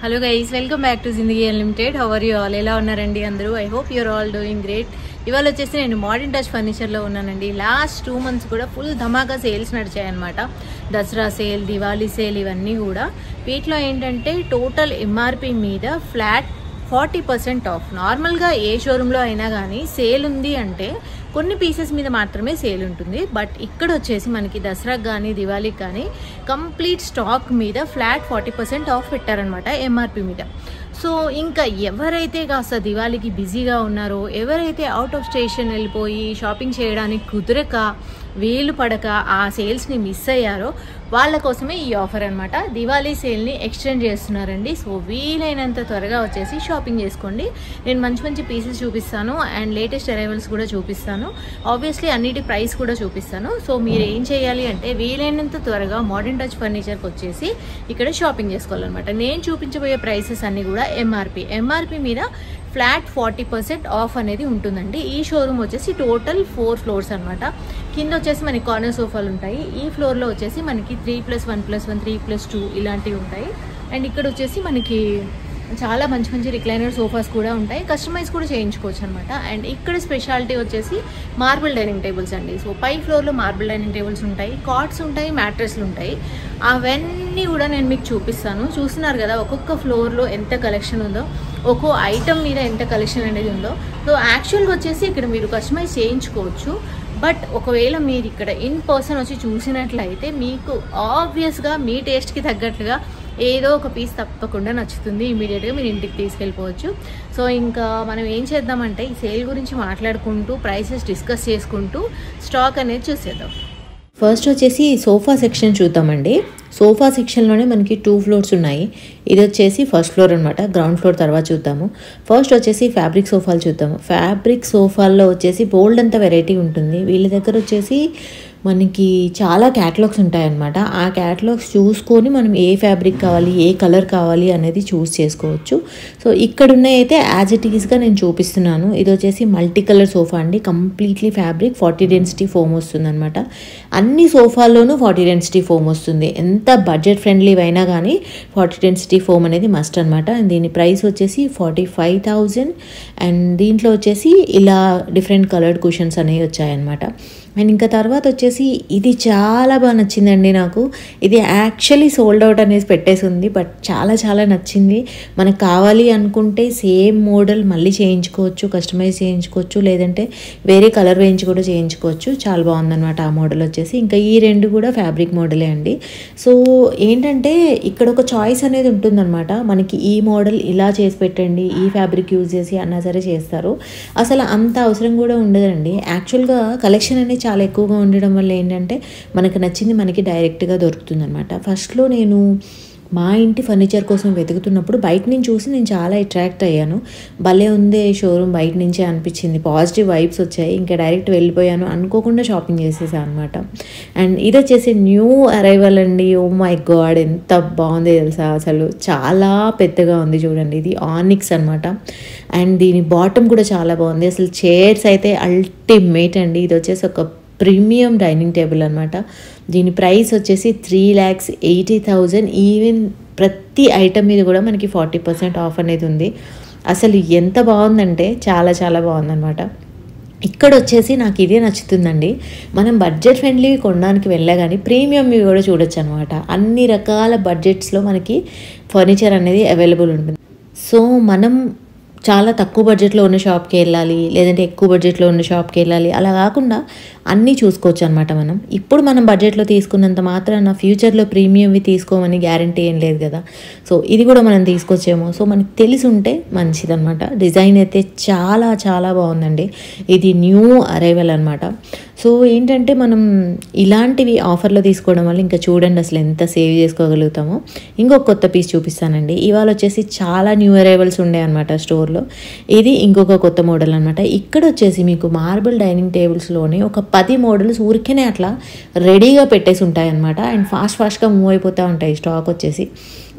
hello guys welcome back to Zindagi unlimited how are you all ఎలా ఉన్నారండి అందరూ I hope your all doing great ఇవాళ వచ్చేసి నేను మోడర్న్ టచ్ ఫర్నిచర్లో ఉన్నానండి లాస్ట్ టూ మంత్స్ కూడా ఫుల్ ధమాకా సేల్స్ నడిచాయన్నమాట దసరా సేల్ దివాళీ సేల్ ఇవన్నీ కూడా వీటిలో ఏంటంటే టోటల్ ఎంఆర్పి మీద ఫ్లాట్ ఫార్టీ పర్సెంట్ ఆఫ్ నార్మల్గా ఏ షోరూంలో అయినా కానీ సేల్ ఉంది అంటే కొన్ని పీసెస్ మీద మాత్రమే సేల్ ఉంటుంది బట్ ఇక్కడ వచ్చేసి మనకి దసరాకి కానీ దివాళీకి కానీ కంప్లీట్ స్టాక్ మీద ఫ్లాట్ ఫార్టీ పర్సెంట్ ఆఫ్ పెట్టారనమాట ఎంఆర్పి మీద సో ఇంకా ఎవరైతే కాస్త దివాళీకి బిజీగా ఉన్నారో ఎవరైతే అవుట్ ఆఫ్ స్టేషన్ వెళ్ళిపోయి షాపింగ్ చేయడానికి కుదరక వేలు పడక ఆ సేల్స్ని మిస్ అయ్యారో వాళ్ళ కోసమే ఈ ఆఫర్ అనమాట దివాళీ సేల్ని ఎక్స్టెండ్ చేస్తున్నారండి సో వీలైనంత త్వరగా వచ్చేసి షాపింగ్ చేసుకోండి నేను మంచి మంచి పీసెస్ చూపిస్తాను అండ్ లేటెస్ట్ అరైవల్స్ కూడా చూపిస్తాను ఆబ్వియస్లీ అన్నిటి ప్రైస్ కూడా చూపిస్తాను సో మీరు ఏం చేయాలి అంటే వీలైనంత త్వరగా మోడర్న్ టచ్ ఫర్నిచర్కి వచ్చేసి ఇక్కడ షాపింగ్ చేసుకోవాలన్నమాట నేను చూపించబోయే ప్రైసెస్ అన్నీ కూడా ఎంఆర్పి ఎంఆర్పి మీద ఫ్లాట్ ఫార్టీ పర్సెంట్ ఆఫ్ అనేది ఉంటుందండి ఈ షోరూమ్ వచ్చేసి టోటల్ ఫోర్ ఫ్లోర్స్ అనమాట కింద వచ్చేసి మనకి కార్నర్ సోఫాలు ఉంటాయి ఈ ఫ్లోర్లో వచ్చేసి మనకి three plus one plus one three plus two ఇలాంటివి ఉంటాయి అండ్ ఇక్కడ వచ్చేసి మనకి చాలా మంచి మంచి రిక్లైనర్ సోఫాస్ కూడా ఉంటాయి కస్టమైజ్ కూడా చేయించుకోవచ్చు అనమాట అండ్ ఇక్కడ స్పెషాలిటీ వచ్చేసి మార్బుల్ డైనింగ్ టేబుల్స్ అండి సో పై ఫ్లోర్లో మార్బుల్ డైనింగ్ టేబుల్స్ ఉంటాయి కాట్స్ ఉంటాయి మ్యాట్రెస్లు ఉంటాయి అవన్నీ కూడా నేను మీకు చూపిస్తాను చూస్తున్నారు కదా ఒక్కొక్క ఫ్లోర్లో ఎంత కలెక్షన్ ఉందో ఒక్కో ఐటమ్ మీద ఎంత కలెక్షన్ అనేది ఉందో సో యాక్చువల్గా వచ్చేసి ఇక్కడ మీరు కస్టమైజ్ చేయించుకోవచ్చు బట్ ఒకవేళ మీరు ఇక్కడ ఇన్ పర్సన్ వచ్చి చూసినట్లయితే మీకు ఆబ్వియస్గా మీ టేస్ట్కి తగ్గట్లుగా ఏదో ఒక పీస్ తప్పకుండా నచ్చుతుంది ఇమీడియట్గా మీరు ఇంటికి తీసుకెళ్ళిపోవచ్చు సో ఇంకా మనం ఏం చేద్దామంటే ఈ సేల్ గురించి మాట్లాడుకుంటూ ప్రైసెస్ డిస్కస్ చేసుకుంటూ స్టాక్ అనేది చూసేద్దాం ఫస్ట్ వచ్చేసి సోఫా సెక్షన్ చూద్దామండి సోఫా సెక్షన్లోనే మనకి టూ ఫ్లోర్స్ ఉన్నాయి ఇది వచ్చేసి ఫస్ట్ ఫ్లోర్ అనమాట గ్రౌండ్ ఫ్లోర్ తర్వాత చూద్దాము ఫస్ట్ వచ్చేసి ఫ్యాబ్రిక్ సోఫాలు చూద్దాము ఫ్యాబ్రిక్ సోఫాల్లో వచ్చేసి బోల్డ్ అంత వెరైటీ ఉంటుంది వీళ్ళ దగ్గర వచ్చేసి మనకి చాలా క్యాటలాగ్స్ ఉంటాయన్నమాట ఆ క్యాటలాగ్స్ చూసుకొని మనం ఏ ఫ్యాబ్రిక్ కావాలి ఏ కలర్ కావాలి అనేది చూస్ చేసుకోవచ్చు సో ఇక్కడ ఉన్నాయి అయితే యాజ్ ఇట్ ఈస్గా నేను చూపిస్తున్నాను ఇది వచ్చేసి మల్టీ కలర్ సోఫా అండి completely fabric forty density foam వస్తుంది అనమాట అన్ని సోఫాల్లోనూ ఫార్టీ డెన్సిటీ ఫోమ్ వస్తుంది ఎంత బడ్జెట్ ఫ్రెండ్లీ అయినా కానీ ఫార్టీ డెన్సిటీ ఫోమ్ అనేది మస్ట్ అనమాట దీని ప్రైస్ వచ్చేసి ఫార్టీ ఫైవ్ థౌజండ్ అండ్ దీంట్లో వచ్చేసి ఇలా డిఫరెంట్ కలర్డ్ కుషన్స్ అనేవి వచ్చాయన్నమాట అండ్ ఇంకా తర్వాత వచ్చేసి ఇది చాలా బాగా నచ్చిందండి నాకు ఇది యాక్చువల్లీ సోల్డ్ అవుట్ అనేది పెట్టేసి ఉంది బట్ చాలా చాలా నచ్చింది మనకు కావాలి అనుకుంటే సేమ్ మోడల్ మళ్ళీ చేయించుకోవచ్చు కస్టమైజ్ చేయించుకోవచ్చు లేదంటే వేరే కలర్ వేయించి కూడా చేయించుకోవచ్చు చాలా బాగుందన్నమాట ఆ మోడల్ వచ్చేసి ఇంకా ఈ రెండు కూడా ఫ్యాబ్రిక్ మోడలే అండి సో ఏంటంటే ఇక్కడ ఒక చాయిస్ అనేది ఉంటుందన్నమాట మనకి ఈ మోడల్ ఇలా చేసి పెట్టండి ఈ ఫ్యాబ్రిక్ యూజ్ చేసి అన్నా సరే చేస్తారు అసలు అంత అవసరం కూడా ఉండదండి యాక్చువల్గా కలెక్షన్ అనేది చాలా ఎక్కువగా ఉండడం వల్ల ఏంటంటే మనకు నచ్చింది మనకి డైరెక్ట్గా దొరుకుతుంది అనమాట ఫస్ట్లో నేను మా ఇంటి ఫర్నిచర్ కోసం వెతుకుతున్నప్పుడు బయట నుంచి చూసి నేను చాలా అట్రాక్ట్ అయ్యాను భలే ఉంది షోరూమ్ బయట నుంచే అనిపించింది పాజిటివ్ వైబ్స్ వచ్చాయి ఇంకా డైరెక్ట్ వెళ్ళిపోయాను అనుకోకుండా షాపింగ్ చేసేసాను అనమాట అండ్ ఇది వచ్చేసి న్యూ అరైవల్ అండి ఓ మై గాడ్ ఎంత బాగుంది తెలుసా అసలు చాలా పెద్దగా ఉంది చూడండి ఇది ఆనిక్స్ అనమాట అండ్ దీని బాటమ్ కూడా చాలా బాగుంది అసలు చైర్స్ అయితే అల్టిమేట్ అండి ఇది వచ్చేసి ఒక ప్రీమియం డైనింగ్ టేబుల్ అనమాట దీని ప్రైస్ వచ్చేసి three lakhs eighty thousand even ప్రతి ఐటమ్ మీద కూడా మనకి ఫార్టీ పర్సెంట్ ఆఫ్ అనేది ఉంది అసలు ఎంత బాగుందంటే చాలా చాలా బాగుందన్నమాట ఇక్కడ వచ్చేసి నాకు ఇదే నచ్చుతుందండి మనం బడ్జెట్ ఫ్రెండ్లీ కొనడానికి వెళ్ళా కానీ ప్రీమియంవి కూడా చూడొచ్చు అనమాట అన్ని రకాల బడ్జెట్స్లో మనకి ఫర్నిచర్ అనేది అవైలబుల్ ఉంటుంది సో మనం చాలా తక్కువ బడ్జెట్లో ఉన్న షాప్కి వెళ్ళాలి లేదంటే ఎక్కువ బడ్జెట్లో ఉన్న షాప్కి వెళ్ళాలి అలా కాకుండా అన్నీ చూసుకోవచ్చు అనమాట మనం ఇప్పుడు మనం బడ్జెట్లో తీసుకున్నంత మాత్రాన ఫ్యూచర్లో ప్రీమియంవి తీసుకోమని గ్యారంటీ ఏం లేదు కదా సో ఇది కూడా మనం తీసుకొచ్చేమో సో మనకి తెలిసి ఉంటే మంచిదన్నమాట డిజైన్ అయితే చాలా చాలా బాగుందండి ఇది న్యూ అరైవల్ అనమాట సో ఏంటంటే మనం ఇలాంటివి ఆఫర్లో తీసుకోవడం వల్ల ఇంకా చూడండి అసలు ఎంత సేవ్ చేసుకోగలుగుతామో ఇంకొక కొత్త పీస్ చూపిస్తానండి ఇవాళ వచ్చేసి చాలా న్యూ అరైవల్స్ ఉండే అనమాట స్టోర్లో ఇది ఇంకొక కొత్త మోడల్ అనమాట ఇక్కడ వచ్చేసి మీకు మార్బుల్ డైనింగ్ టేబుల్స్లోనే ఒక పది మోడల్స్ ఊరికేనే అట్లా రెడీగా పెట్టేసి ఉంటాయి అనమాట అండ్ ఫాస్ట్ ఫాస్ట్గా మూవ్ అయిపోతూ ఉంటాయి స్టాక్ వచ్చేసి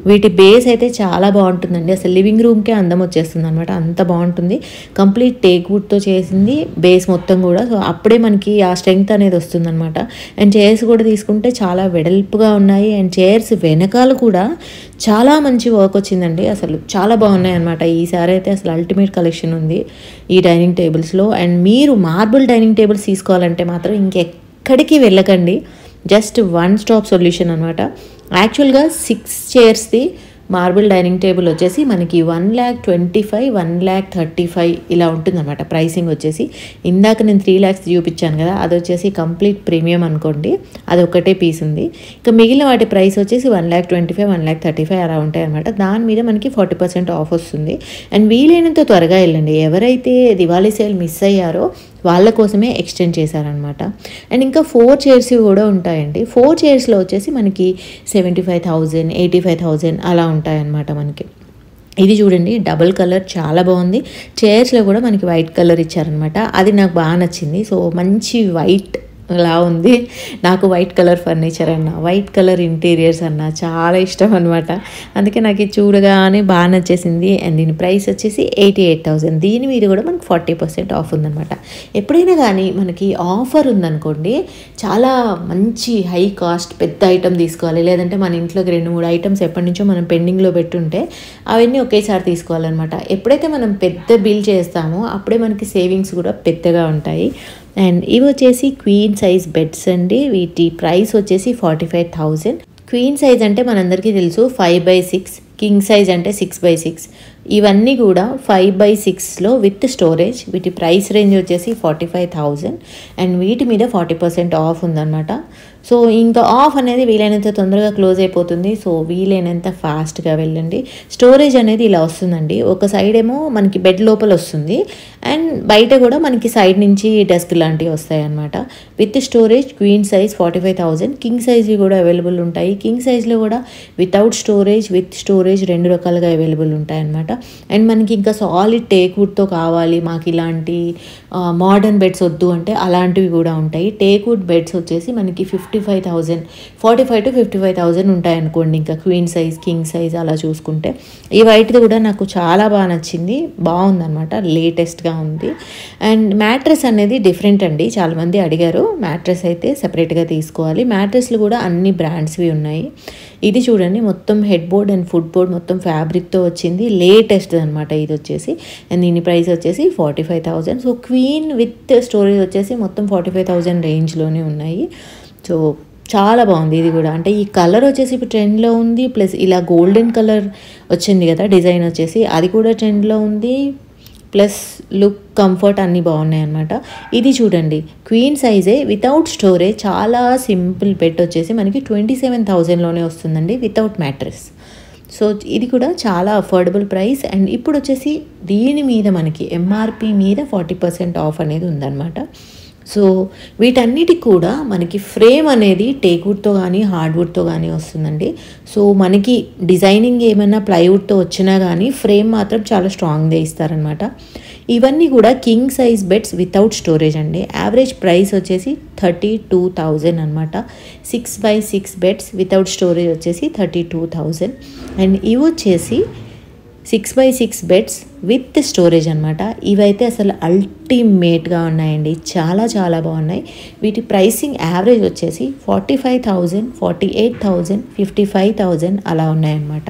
వీటి బేస్ అయితే చాలా బాగుంటుందండి అసలు లివింగ్ రూమ్కే అందం వచ్చేస్తుంది అనమాట అంత బాగుంటుంది కంప్లీట్ టేక్ వుడ్తో చేసింది బేస్ మొత్తం కూడా సో అప్పుడే మనకి ఆ స్ట్రెంగ్త్ అనేది వస్తుంది అనమాట అండ్ చైర్స్ కూడా తీసుకుంటే చాలా వెడల్పుగా ఉన్నాయి అండ్ చైర్స్ వెనకాల కూడా చాలా మంచి వర్క్ వచ్చిందండి అసలు చాలా బాగున్నాయి అనమాట ఈసారి అయితే అసలు అల్టిమేట్ కలెక్షన్ ఉంది ఈ డైనింగ్ టేబుల్స్లో అండ్ మీరు మార్బుల్ డైనింగ్ టేబుల్స్ తీసుకోవాలంటే మాత్రం ఇంకెక్కడికి వెళ్ళకండి జస్ట్ వన్ స్టాప్ సొల్యూషన్ అనమాట యాక్చువల్గా సిక్స్ చైర్స్ది మార్బుల్ డైనింగ్ టేబుల్ వచ్చేసి మనకి one lakh twenty five one lakh thirty five ఇలా ఉంటుందన్నమాట ప్రైసింగ్ వచ్చేసి ఇందాక నేను త్రీ ల్యాక్స్ చూపించాను కదా అది వచ్చేసి కంప్లీట్ ప్రీమియం అనుకోండి అది ఒకటే పీస్ ఉంది ఇక మిగిలిన వాటి ప్రైస్ వచ్చేసి one lakh twenty five one lakh thirty five అలా ఉంటాయి అనమాట దాని మీద మనకి ఫార్టీ పర్సెంట్ ఆఫ్ వస్తుంది అండ్ వీలైనంత త్వరగా వెళ్ళండి ఎవరైతే దివాళీ సేల్ మిస్ అయ్యారో వాళ్ళ కోసమే ఎక్స్టెండ్ చేశారనమాట అండ్ ఇంకా ఫోర్ చైర్స్ కూడా ఉంటాయండి ఫోర్ చైర్స్లో వచ్చేసి మనకి seventy five thousand eighty five thousand అలా ఉంటాయన్నమాట మనకి ఇది చూడండి డబుల్ కలర్ చాలా బాగుంది చైర్స్లో కూడా మనకి వైట్ కలర్ ఇచ్చారనమాట అది నాకు బాగా నచ్చింది సో మంచి వైట్ లా ఉంది నాకు వైట్ కలర్ ఫర్నిచర్ అన్న వైట్ కలర్ ఇంటీరియర్స్ అన్న చాలా ఇష్టం అనమాట అందుకే నాకు ఇది చూడగానే బాగా నచ్చేసింది అండ్ దీని ప్రైస్ వచ్చేసి ఎయిటీ ఎయిట్ థౌసండ్ దీని మీద కూడా మనకి ఫార్టీ పర్సెంట్ ఆఫ్ ఉందన్నమాట ఎప్పుడైనా కానీ మనకి ఆఫర్ ఉందనుకోండి చాలా మంచి హై కాస్ట్ పెద్ద ఐటమ్ తీసుకోవాలి లేదంటే మన ఇంట్లోకి రెండు మూడు ఐటమ్స్ ఎప్పటి నుంచో మనం పెండింగ్లో పెట్టుంటే అవన్నీ ఒకేసారి తీసుకోవాలన్నమాట ఎప్పుడైతే మనం పెద్ద బిల్ చేస్తామో అప్పుడే మనకి సేవింగ్స్ కూడా పెద్దగా ఉంటాయి అండ్ ఇవి వచ్చేసి క్వీన్ సైజ్ బెడ్స్ అండి వీటి ప్రైస్ వచ్చేసి forty five thousand queen size అంటే మనందరికీ తెలుసు five by six king size అంటే సిక్స్ బై సిక్స్ ఇవన్నీ కూడా ఫైవ్ బై సిక్స్లో విత్ స్టోరేజ్ వీటి ప్రైస్ రేంజ్ వచ్చేసి ఫార్టీ ఫైవ్ థౌజండ్ అండ్ వీటి మీద ఫార్టీ పర్సెంట్ ఆఫ్ ఉందన్నమాట సో ఇంకా ఆఫ్ అనేది వీలైనంత తొందరగా క్లోజ్ అయిపోతుంది సో వీలైనంత ఫాస్ట్గా వెళ్ళండి స్టోరేజ్ అనేది ఇలా వస్తుందండి ఒక సైడ్ ఏమో మనకి బెడ్ లోపల వస్తుంది అండ్ బయట కూడా మనకి సైడ్ నుంచి డెస్క్ లాంటివి వస్తాయి అనమాట with storage queen size forty five thousand king సైజ్వి కూడా అవైలబుల్ ఉంటాయి కింగ్ సైజ్లో కూడా వితౌట్ స్టోరేజ్ విత్ స్టోరేజ్ రెండు రకాలుగా అవైలబుల్ ఉంటాయి అనమాట అండ్ మనకి ఇంకా సాలిడ్ టేక్ వుడ్తో కావాలి మాకు ఇలాంటి మోడర్న్ బెడ్స్ వద్దు అంటే అలాంటివి కూడా ఉంటాయి టేక్ వుడ్ బెడ్స్ వచ్చేసి మనకి fifty five thousand forty five to fifty five thousand ఉంటాయి అనుకోండి ఇంకా క్వీన్ సైజ్ కింగ్ సైజ్ అలా చూసుకుంటే ఈ వైట్ది కూడా నాకు చాలా బాగా నచ్చింది బాగుందన్నమాట లేటెస్ట్గా ఉంది అండ్ మ్యాట్రెస్ అనేది డిఫరెంట్ అండి చాలామంది అడిగారు మ్యాట్రెస్ అయితే సపరేట్గా తీసుకోవాలి మ్యాట్రెస్లు కూడా అన్ని బ్రాండ్స్వి ఉన్నాయి ఇది చూడండి మొత్తం head board and foot board మొత్తం ఫ్యాబ్రిక్తో వచ్చింది లేటెస్ట్ అనమాట ఇది వచ్చేసి అండ్ దీని ప్రైస్ వచ్చేసి forty five thousand so queen with storage వచ్చేసి మొత్తం ఫార్టీ ఫైవ్ థౌజండ్ రేంజ్లోనే ఉన్నాయి సో చాలా బాగుంది ఇది కూడా అంటే ఈ కలర్ వచ్చేసి ఇప్పుడు ట్రెండ్లో ఉంది ప్లస్ ఇలా గోల్డెన్ కలర్ వచ్చింది కదా డిజైన్ వచ్చేసి అది కూడా ట్రెండ్లో ఉంది ప్లస్ లుక్ కంఫర్ట్ అన్నీ బాగున్నాయి అనమాట ఇది చూడండి క్వీన్ సైజే వితౌట్ స్టోరేజ్ చాలా సింపుల్ బెడ్ వచ్చేసి మనకి ట్వంటీ సెవెన్ థౌజండ్లోనే వస్తుందండి వితౌట్ మ్యాట్రెస్ సో ఇది కూడా చాలా అఫోర్డబుల్ ప్రైస్ అండ్ ఇప్పుడు వచ్చేసి దీని మీద మనకి ఎంఆర్పి మీద ఫార్టీ పర్సెంట్ ఆఫ్ అనేది ఉందన్నమాట సో వీటన్నిటికి కూడా మనకి ఫ్రేమ్ అనేది టేక్వుడ్తో కానీ హార్డ్వుడ్తో కానీ వస్తుందండి సో మనకి డిజైనింగ్ ఏమైనా ప్లైవుడ్తో వచ్చినా కానీ ఫ్రేమ్ మాత్రం చాలా స్ట్రాంగ్గా ఇస్తారనమాట ఇవన్నీ కూడా king size beds without storage అండి యావరేజ్ ప్రైస్ వచ్చేసి థర్టీ టూ థౌజండ్ అనమాట six by six beds without storage వచ్చేసి థర్టీ టూ థౌజండ్ అండ్ ఇవి వచ్చేసి six by six beds with storage అనమాట ఇవైతే అసలు అల్టిమేట్గా ఉన్నాయండి చాలా చాలా బాగున్నాయి వీటి ప్రైసింగ్ యావరేజ్ వచ్చేసి forty five thousand forty eight thousand fifty five thousand అలా ఉన్నాయన్నమాట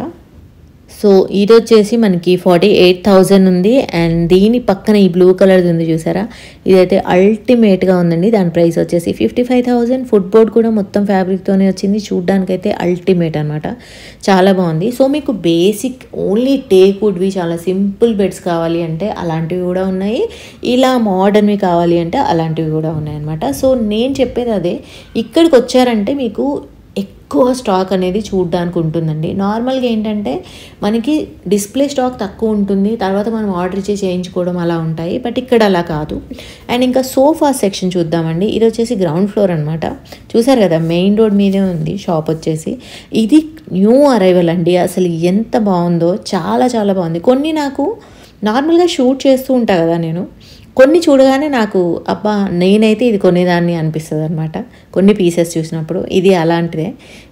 సో ఇది వచ్చేసి మనకి ఫార్టీ ఎయిట్ థౌజండ్ ఉంది అండ్ దీని పక్కన ఈ బ్లూ కలర్ది ఉంది చూసారా ఇదైతే అల్టిమేట్గా ఉందండి దాని ప్రైస్ వచ్చేసి fifty five thousand foot board కూడా మొత్తం ఫ్యాబ్రిక్తోనే వచ్చింది చూడ్డానికైతే అల్టిమేట్ అనమాట చాలా బాగుంది సో మీకు బేసిక్ ఓన్లీ టేక్ వుడ్వి చాలా సింపుల్ బెడ్స్ కావాలి అంటే అలాంటివి కూడా ఉన్నాయి ఇలా మోడర్న్వి కావాలి అంటే అలాంటివి కూడా ఉన్నాయి అనమాట సో నేను చెప్పేది అదే ఇక్కడికి వచ్చారంటే మీకు ఎక్కువ స్టాక్ అనేది చూడడానికి ఉంటుందండి నార్మల్గా ఏంటంటే మనకి డిస్ప్లే స్టాక్ తక్కువ ఉంటుంది తర్వాత మనం ఆర్డర్ ఇచ్చి చేయించుకోవడం అలా ఉంటాయి బట్ ఇక్కడ అలా కాదు అండ్ ఇంకా సోఫా సెక్షన్ చూద్దామండి ఇది వచ్చేసి గ్రౌండ్ ఫ్లోర్ అనమాట చూసారు కదా మెయిన్ రోడ్ మీదే ఉంది షాప్ వచ్చేసి ఇది న్యూ అరైవల్ అండి అసలు ఎంత బాగుందో చాలా చాలా బాగుంది కొన్ని నాకు నార్మల్గా షూట్ చేస్తూ ఉంటా కదా నేను కొన్ని చూడగానే నాకు అబ్బా నేనైతే ఇది కొనేదాన్ని అనిపిస్తుంది అనమాట కొన్ని పీసెస్ చూసినప్పుడు ఇది అలాంటిదే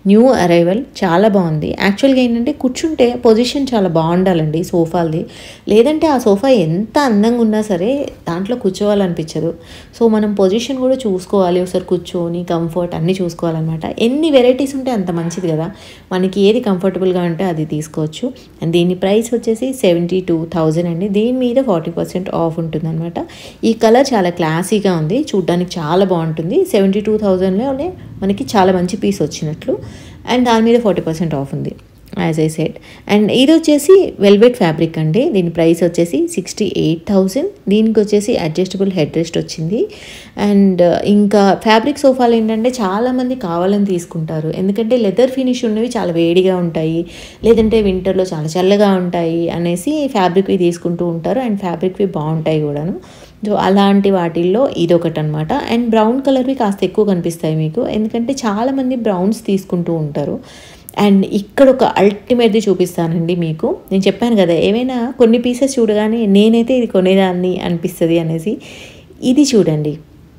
న్యూ అరైవల్ చాలా బాగుంది యాక్చువల్గా ఏంటంటే కూర్చుంటే పొజిషన్ చాలా బాగుండాలండి సోఫాలది లేదంటే ఆ సోఫా ఎంత అందంగా ఉన్నా సరే దాంట్లో కూర్చోవాలనిపించదు సో మనం పొజిషన్ కూడా చూసుకోవాలి ఒకసారి కూర్చొని కంఫర్ట్ అన్నీ చూసుకోవాలన్నమాట ఎన్ని వెరైటీస్ ఉంటే అంత మంచిది కదా మనకి ఏది కంఫర్టబుల్గా ఉంటే అది తీసుకోవచ్చు అండ్ దీని ప్రైస్ వచ్చేసి సెవెంటీ టూ థౌజండ్ అండి దీని మీద ఫార్టీ పర్సెంట్ ఆఫ్ ఉంటుందన్నమాట ఈ కలర్ చాలా క్లాసీగా ఉంది చూడ్డానికి చాలా బాగుంటుంది సెవెంటీ టూ థౌజండ్లోనే మనకి చాలా మంచి పీస్ వచ్చినట్లు అండ్ దాని మీద ఫార్టీ పర్సెంట్ ఆఫ్ ఉంది యాజ్ ఐ సెట్ అండ్ ఇది వచ్చేసి వెల్వెట్ ఫ్యాబ్రిక్ అండి దీని ప్రైస్ వచ్చేసి సిక్స్టీ ఎయిట్ థౌజండ్ దీనికి వచ్చేసి అడ్జస్టబుల్ హెడ్ రెస్ట్ వచ్చింది అండ్ ఇంకా ఫ్యాబ్రిక్ సోఫాలు ఏంటంటే చాలామంది కావాలని తీసుకుంటారు ఎందుకంటే లెదర్ ఫినిష్ ఉన్నవి చాలా వేడిగా ఉంటాయి లేదంటే వింటర్లో చాలా చల్లగా ఉంటాయి అనేసి ఫ్యాబ్రిక్వి తీసుకుంటూ ఉంటారు అండ్ ఫ్యాబ్రిక్వి బాగుంటాయి కూడాను సో అలాంటి వాటిల్లో ఇదొకటి అనమాట అండ్ బ్రౌన్ కలర్వి కాస్త ఎక్కువ కనిపిస్తాయి మీకు ఎందుకంటే చాలామంది బ్రౌన్స్ తీసుకుంటూ ఉంటారు అండ్ ఇక్కడ ఒక అల్టిమేట్ది చూపిస్తానండి మీకు నేను చెప్పాను కదా ఏమైనా కొన్ని పీసెస్ చూడగానే నేనైతే ఇది కొనేదాన్ని అనిపిస్తుంది అనేసి ఇది చూడండి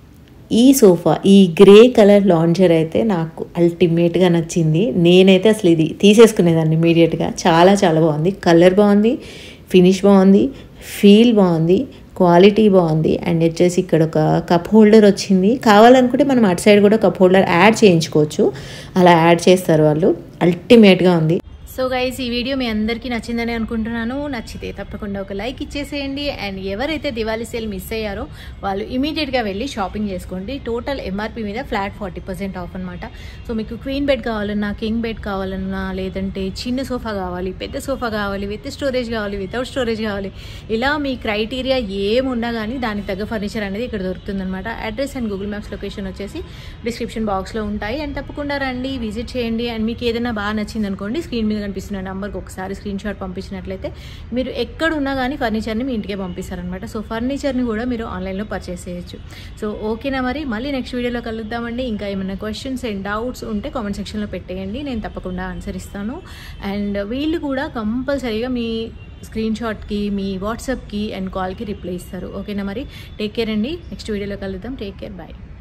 ఈ సోఫా ఈ గ్రే కలర్ లాంచర్ అయితే నాకు అల్టిమేట్గా నచ్చింది నేనైతే అసలు ఇది తీసేసుకునేదాన్ని ఇమీడియట్గా చాలా చాలా బాగుంది కలర్ బాగుంది ఫినిష్ బాగుంది ఫీల్ బాగుంది క్వాలిటీ బాగుంది అండ్ వచ్చేసి ఇక్కడ ఒక కప్ హోల్డర్ వచ్చింది కావాలనుకుంటే మనం అటు సైడ్ కూడా కప్ హోల్డర్ యాడ్ చేయించుకోవచ్చు అలా యాడ్ చేస్తారు వాళ్ళు అల్టిమేట్గా ఉంది సో గైస్ ఈ వీడియో మీ అందరికీ నచ్చిందని అనుకుంటున్నాను నచ్చితే తప్పకుండా ఒక లైక్ ఇచ్చేసేయండి అండ్ ఎవరైతే దివాళీ సేల్ మిస్ అయ్యారో వాళ్ళు ఇమీడియట్గా వెళ్ళి షాపింగ్ చేసుకోండి టోటల్ ఎంఆర్పి మీద ఫ్లాట్ ఫార్టీ పర్సెంట్ ఆఫ్ అనమాట సో మీకు క్వీన్ బెడ్ కావాలన్నా కింగ్ బెడ్ కావాలన్నా లేదంటే చిన్న సోఫా కావాలి పెద్ద సోఫా కావాలి విత్ స్టోరేజ్ కావాలి వితౌట్ స్టోరేజ్ కావాలి ఇలా మీ క్రైటీరియా ఏమున్నా కానీ దానికి తగ్గ ఫర్నిచర్ అనేది ఇక్కడ దొరుకుతుందన్నమాట address and Google maps location వచ్చేసి డిస్క్రిప్షన్ బాక్స్లో ఉంటాయి అండ్ తప్పకుండా రండి విజిట్ చేయండి అండ్ మీకు ఏదైనా బాగా నచ్చింది అనుకోండి స్క్రీన్ మీద కనిపిస్తున్న నెంబర్కి ఒకసారి స్క్రీన్ షాట్ పంపించినట్లయితే మీరు ఎక్కడ ఉన్నా కానీ ఫర్నిచర్ని మీ ఇంటికే పంపిస్తారనమాట సో ఫర్నిచర్ని కూడా మీరు ఆన్లైన్లో పర్చేస్ చేయొచ్చు సో ఓకేనా మరి మళ్ళీ నెక్స్ట్ వీడియోలో కలుద్దామండి ఇంకా ఏమైనా క్వశ్చన్స్ అండ్ డౌట్స్ ఉంటే కామెంట్ సెక్షన్లో పెట్టేయండి నేను తప్పకుండా ఆన్సర్ ఇస్తాను అండ్ వీళ్ళు కూడా కంపల్సరీగా మీ స్క్రీన్ షాట్కి మీ వాట్సాప్కి అండ్ కాల్కి రిప్లై ఇస్తారు ఓకేనా మరి టేక్ కేర్ అండి నెక్స్ట్ వీడియోలో కలుద్దాం టేక్ కేర్ బాయ్